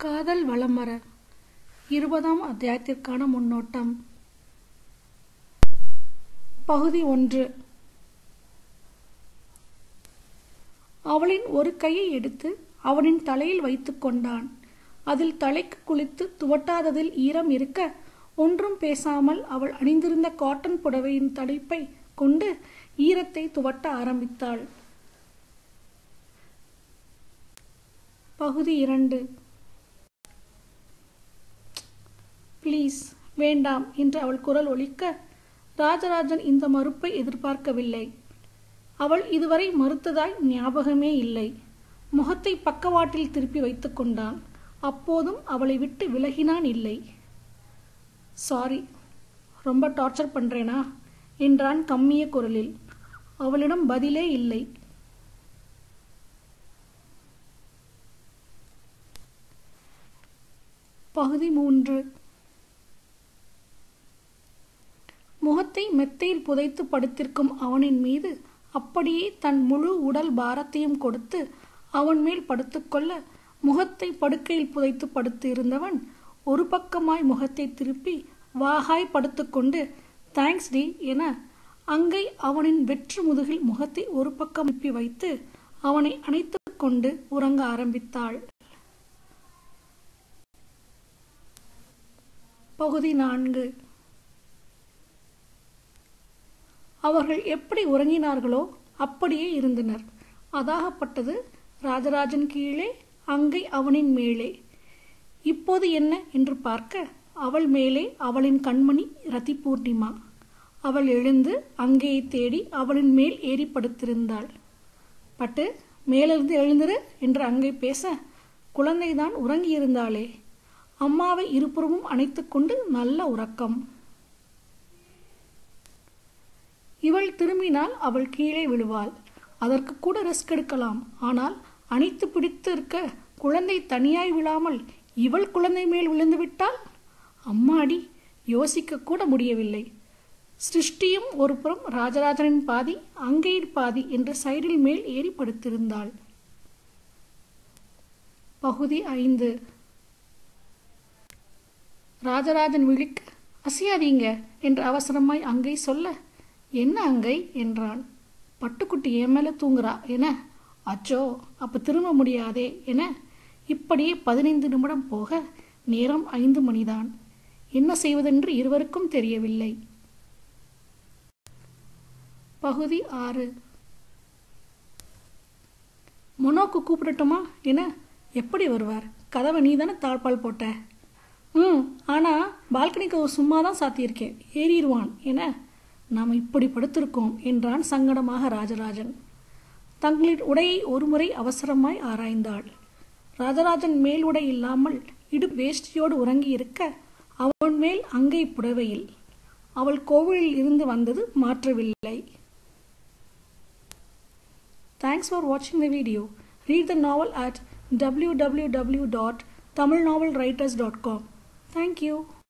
காதல் வலம் வர இருபதாம் அத்தியாயத்திற்கான முன்னோட்டம் பகுதி ஒன்று அவளின் ஒரு கையை எடுத்து அவனின் தலையில் வைத்துக் கொண்டான் அதில் தலைக்கு குளித்து துவட்டாததில் ஈரம் இருக்க ஒன்றும் பேசாமல் அவள் அணிந்திருந்த காட்டன் புடவையின் தலைப்பை கொண்டு ஈரத்தை துவட்ட ஆரம்பித்தாள் பகுதி இரண்டு ப்ளீஸ் வேண்டாம் என்று அவள் குரல் ஒலிக்க ராஜராஜன் இந்த மறுப்பை எதிர்பார்க்கவில்லை அவள் இதுவரை மறுத்ததாய் ஞாபகமே இல்லை முகத்தை பக்கவாட்டில் திருப்பி வைத்துக் கொண்டான் அப்போதும் அவளை விட்டு விலகினான் இல்லை சாரி ரொம்ப டார்ச்சர் பண்றேனா என்றான் கம்மிய குரலில் அவளிடம் பதிலே இல்லை பகுதி மூன்று முகத்தை மெத்தையில் புதைத்து படுத்திருக்கும் அவனின் மீது அப்படியே தன் முழு உடல் பாரத்தையும் கொடுத்து அவன் மேல் படுத்துக்கொள்ள முகத்தை படுக்கையில் புதைத்து படுத்து இருந்தவன் ஒரு பக்கமாய் முகத்தை திருப்பி வாகாய் படுத்துக்கொண்டு தேங்க்ஸ் டி என அங்கை அவனின் வெற்று முதுகில் முகத்தை ஒரு பக்கம் திருப்பி வைத்து அவனை அணைத்து கொண்டு உறங்க ஆரம்பித்தாள் பகுதி நான்கு அவர்கள் எப்படி உறங்கினார்களோ அப்படியே இருந்தனர் அதாகப்பட்டது ராஜராஜன் கீழே அங்கை அவனின் மேலே இப்போது என்ன என்று பார்க்க அவள் மேலே அவளின் கண்மணி ரதி பூர்ணிமா அவள் எழுந்து அங்கேயை தேடி அவளின் மேல் ஏறி படுத்திருந்தாள் பட்டு மேலிருந்து எழுந்திரு என்று அங்கை பேச குழந்தைதான் உறங்கியிருந்தாளே அம்மாவை இருபுறமும் அணைத்துக்கொண்டு நல்ல உறக்கம் இவள் திரும்பினால் அவள் கீழே விழுவாள் அதற்கு கூட ரிஸ்க் எடுக்கலாம் ஆனால் அணைத்து பிடித்து இருக்க குழந்தை தனியாய் விழாமல் இவள் குழந்தை மேல் விழுந்து விட்டால் அம்மாடி யோசிக்க கூட முடியவில்லை சிருஷ்டியும் ஒரு புறம் ராஜராஜனின் பாதி அங்கையின் பாதி என்று சைடில் மேல் ஏறி படுத்திருந்தாள் பகுதி ஐந்து ராஜராஜன் விழிக்க அசையாதீங்க என்று அவசரமாய் அங்கை சொல்ல என்ன அங்கை என்றான் பட்டுக்குட்டி என் மேலே தூங்குறா என அச்சோ அப்ப திரும்ப முடியாதே என இப்படியே பதினைந்து நிமிடம் போக நேரம் ஐந்து மணிதான் என்ன செய்வதென்று இருவருக்கும் தெரியவில்லை பகுதி ஆறு மொனோக்கு கூப்பிடட்டுமா என எப்படி வருவார் கதவை நீ தானே தாழ்பால் போட்ட ம் ஆனால் பால்கனிக்கு சும்மா தான் சாத்தியிருக்கேன் ஏறிடுவான் என நாம் இப்படி படுத்திருக்கோம் என்றான் சங்கடமாக ராஜராஜன் தங்களின் உடையை ஒருமுறை அவசரமாய் ஆராய்ந்தாள் ராஜராஜன் மேல் உடை இல்லாமல் இடு வேஷ்டியோடு உறங்கி இருக்க அவன் மேல் அங்கை புடவையில் அவள் கோவிலில் இருந்து வந்தது மாற்றவில்லை தேங்க்ஸ் ஃபார் வாட்சிங் the video read the novel at W W W dot Tamil novel writers dot com thank you